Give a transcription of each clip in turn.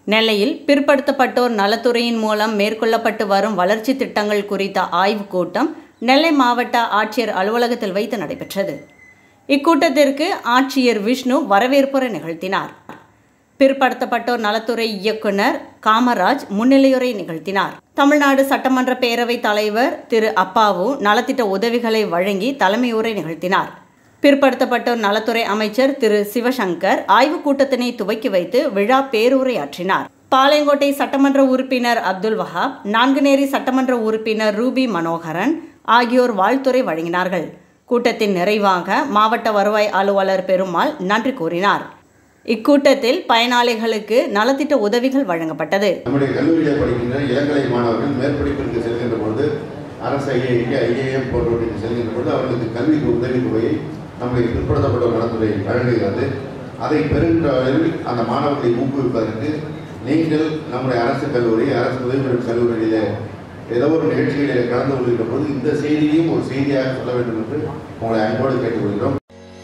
நெல்லையில் பிற்படுத்தப்பட்டோர் நலத்துறையின் மூலம் மேற்கொள்ளப்பட்டு வரும் வளர்ச்சி திட்டங்கள் குறித்த ஆய்வுக் கூட்டம் நெல்லை மாவட்ட ஆட்சியர் அலுவலகத்தில் வைத்து நடைபெற்றது இக்கூட்டத்திற்கு ஆட்சியர் விஷ்ணு வரவேற்புரை நிகழ்த்தினார் பிற்படுத்தப்பட்டோர் நலத்துறை இயக்குனர் காமராஜ் முன்னிலையுரை நிகழ்த்தினார் தமிழ்நாடு சட்டமன்ற பேரவைத் தலைவர் திரு அப்பாவு நலத்திட்ட உதவிகளை வழங்கி தலைமையுரை நிகழ்த்தினார் பிற்படுத்தப்பட்டோர் நலத்துறை அமைச்சர் திரு சிவசங்கர் ஆய்வுக் கூட்டத்தினை துவக்கி வைத்து விழா பேருரையாற்றினார் பாளையங்கோட்டை சட்டமன்ற உறுப்பினர் அப்துல் வஹாப் நான்குநேரி சட்டமன்ற உறுப்பினர் ரூபி மனோகரன் ஆகியோர் வாழ்த்துரை வழங்கினார்கள் கூட்டத்தின் நிறைவாக மாவட்ட வருவாய் அலுவலர் பெருமாள் நன்றி கூறினார் இக்கூட்டத்தில் பயனாளிகளுக்கு நலத்திட்ட உதவிகள் வழங்கப்பட்டது நம்முடைய கல்லூரியில் படிக்கின்ற இளங்கலை மாணவர்கள் மேற்படிப்பிற்கு செல்கின்ற பொழுது அரசு ஐஐடி ஐஏஎம் போன்றவற்றுக்கு செல்கின்ற பொழுது அவர்களுக்கு கல்வி உதவித்தொகையை நம்முடைய பிற்படுத்தப்பட்ட நலத்துறை வழங்குகிறது அதை பெறுகின்ற அளவில் அந்த மாணவர்களை ஊக்குவிப்பதற்கு நீங்கள் நம்முடைய அரசு கல்லூரி அரசு உதவி பெறும் கல்லூரியிலே ஏதோ ஒரு நிகழ்ச்சிகளிலே கலந்து கொள்கின்ற போது இந்த செய்தியையும் ஒரு செய்தியாக சொல்ல வேண்டும் என்று உங்களை அன்போடு கேட்டுக்கொள்கிறோம்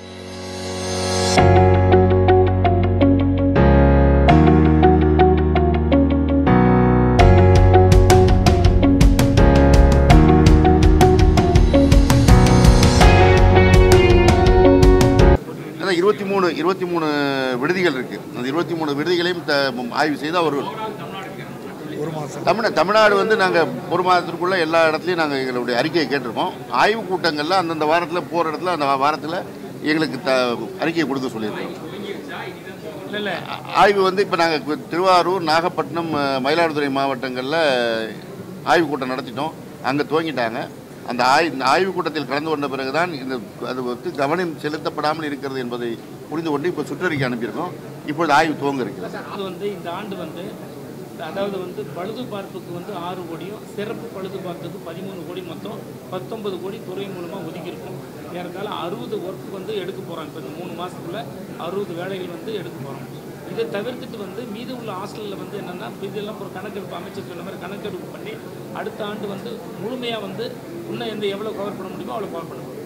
அதான் இருபத்தி மூணு இருபத்தி மூணு விடுதிகள் இருக்கு அந்த இருபத்தி மூணு விடுதிகளையும் த- ஆய்வு செய்து அவர் தமிழ் தமிழ்நாடு வந்து நாங்கள் ஒரு மாதத்திற்குள்ள எல்லா இடத்துலையும் நாங்கள் எங்களுடைய அறிக்கையை கேட்டிருக்கோம் ஆய்வு கூட்டங்களில் அந்தந்த வாரத்தில் போகிற இடத்துல அந்த வாரத்தில் எங்களுக்கு த அறிக்கையை கொடுக்க சொல்லியிருக்கோம் ஆ- ஆய்வு வந்து இப்போ நாங்கள் திருவாரூர் நாகப்பட்டினம் அஹ், மயிலாடுதுறை மாவட்டங்களில் ஆய்வு கூட்டம் நடத்திட்டோம் அங்கே துவங்கிட்டாங்க அந்த ஆய் இந்த ஆய்வுக் கூட்டத்தில் கலந்து கொண்ட பிறகுதான் இந்த அது வந்து கவனம் செலுத்தப்படாமல் இருக்கிறது என்பதை புரிந்து கொண்டு இப்போ சுற்றறிக்கை அனுப்பியிருக்கோம் இப்பொழுது ஆய்வு துவங்க இருக்கிறது அது வந்து இந்த ஆண்டு வந்து அதாவது வந்து பழுது பார்ப்புக்கு வந்து ஆறு கோடியும் சிறப்பு பழுது பார்ப்புக்கு பதிமூணு கோடி மொத்தம் பத்தொன்பது கோடி துறை மூலமாக ஒதுக்கியிருக்கோம் ஏறத்தாழ அறுபது ஒர்க் வந்து எடுக்க போகிறோம் இப்போ இந்த மூணு மாதத்துக்குள்ள அறுபது வேலைகள் வந்து எடுக்க போகிறோம் இதை தவிர்த்துட்டு வந்து மீதி உள்ள ஹாஸ்டலில் வந்து என்னென்னா இதெல்லாம் ஒரு கணக்கெடுப்பு அமைச்சர் சொன்ன மாதிரி கணக்கெடுப்பு பண்ணி அடுத்த ஆண்டு வந்து முழுமையாக வந்து இன்னும் எந்த எவ்வளோ கவர் பண்ண முடியுமோ அவ்வளோ கவர் பண்ண முடியும்